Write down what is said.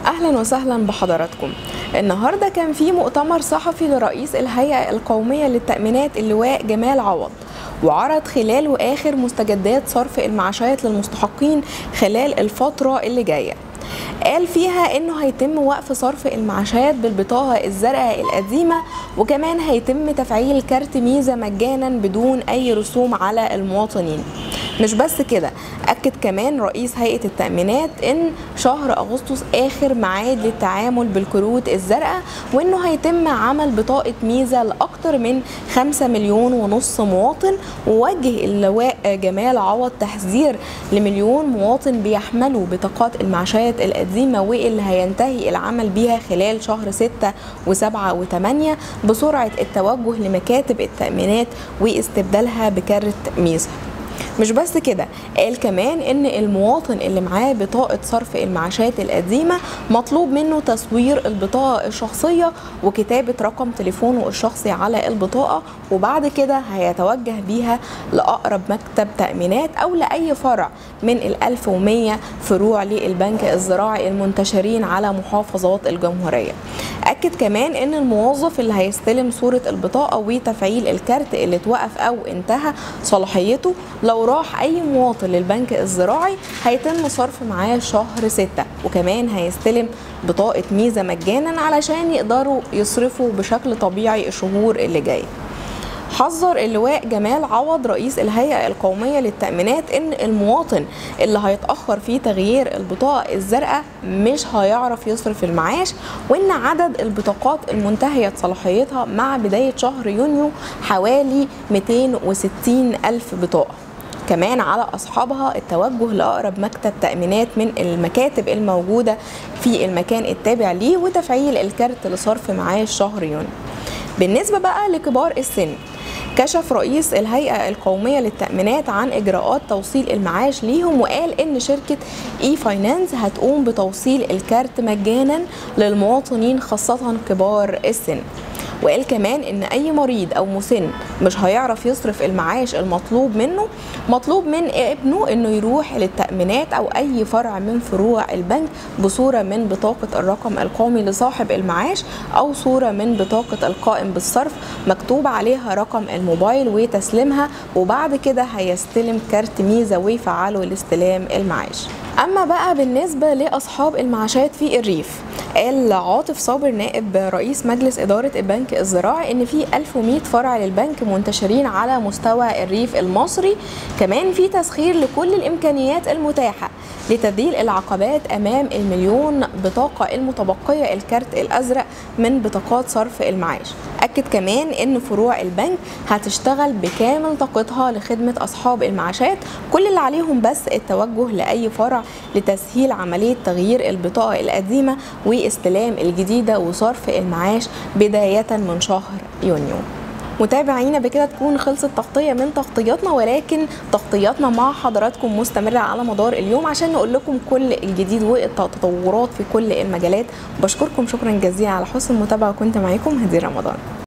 اهلا وسهلا بحضراتكم النهارده كان في مؤتمر صحفي لرئيس الهيئه القوميه للتامينات اللواء جمال عوض وعرض خلاله اخر مستجدات صرف المعاشات للمستحقين خلال الفتره اللي جايه قال فيها انه هيتم وقف صرف المعاشات بالبطاقه الزرقاء القديمه وكمان هيتم تفعيل كارت ميزه مجانا بدون اي رسوم على المواطنين مش بس كده اكد كمان رئيس هيئه التامينات ان شهر اغسطس اخر ميعاد للتعامل بالكروت الزرقاء وانه هيتم عمل بطاقه ميزه لاكثر من 5 مليون ونص مواطن ووجه اللواء جمال عوض تحذير لمليون مواطن بيحملوا بطاقات المعاشات القديمه واللي هينتهي العمل بيها خلال شهر 6 و7 و8 بسرعه التوجه لمكاتب التامينات واستبدالها بكارت ميزه مش بس كده قال كمان ان المواطن اللي معاه بطاقه صرف المعاشات القديمه مطلوب منه تصوير البطاقه الشخصيه وكتابه رقم تليفونه الشخصي على البطاقه وبعد كده هيتوجه بيها لاقرب مكتب تامينات او لاي فرع من ال 1100 فروع للبنك الزراعي المنتشرين على محافظات الجمهوريه اكد كمان ان الموظف اللي هيستلم صوره البطاقه وتفعيل الكارت اللي اتوقف او انتهى صلاحيته لو راح اي مواطن للبنك الزراعي هيتم صرف معاه شهر ستة وكمان هيستلم بطاقة ميزة مجانا علشان يقدروا يصرفوا بشكل طبيعي الشهور اللي جايه حذر اللواء جمال عوض رئيس الهيئة القومية للتأمينات إن المواطن اللي هيتأخر في تغيير البطاقة الزرقاء مش هيعرف يصرف المعاش وإن عدد البطاقات المنتهية صلاحيتها مع بداية شهر يونيو حوالي 260 ألف بطاقة كمان على أصحابها التوجه لأقرب مكتب تأمينات من المكاتب الموجودة في المكان التابع ليه وتفعيل الكارت لصرف معاش شهر يونيو بالنسبة بقى لكبار السن كشف رئيس الهيئة القومية للتأمينات عن إجراءات توصيل المعاش ليهم وقال إن شركة إي فاينانس هتقوم بتوصيل الكارت مجانا للمواطنين خاصة كبار السن وقال كمان ان اي مريض او مسن مش هيعرف يصرف المعاش المطلوب منه مطلوب من ابنه انه يروح للتامينات او اي فرع من فروع البنك بصوره من بطاقه الرقم القومي لصاحب المعاش او صوره من بطاقه القائم بالصرف مكتوب عليها رقم الموبايل وتسليمها وبعد كده هيستلم كارت ميزه ويفعله لاستلام المعاش اما بقى بالنسبه لاصحاب المعاشات في الريف قال عاطف صابر نائب رئيس مجلس إدارة البنك الزراعي إن في 1100 فرع للبنك منتشرين على مستوى الريف المصري كمان في تسخير لكل الإمكانيات المتاحة لتذليل العقبات أمام المليون بطاقة المتبقية الكارت الأزرق من بطاقات صرف المعاش أكد كمان إن فروع البنك هتشتغل بكامل طاقتها لخدمة أصحاب المعاشات كل اللي عليهم بس التوجه لأي فرع لتسهيل عملية تغيير البطاقة القديمة واستلام الجديدة وصرف المعاش بداية من شهر يونيو متابعينا بكده تكون خلصت تغطية من تغطياتنا ولكن تغطياتنا مع حضراتكم مستمرة على مدار اليوم عشان نقول لكم كل الجديد والتطورات في كل المجالات بشكركم شكرا جزيلا على حسن المتابعة كنت معاكم هدي رمضان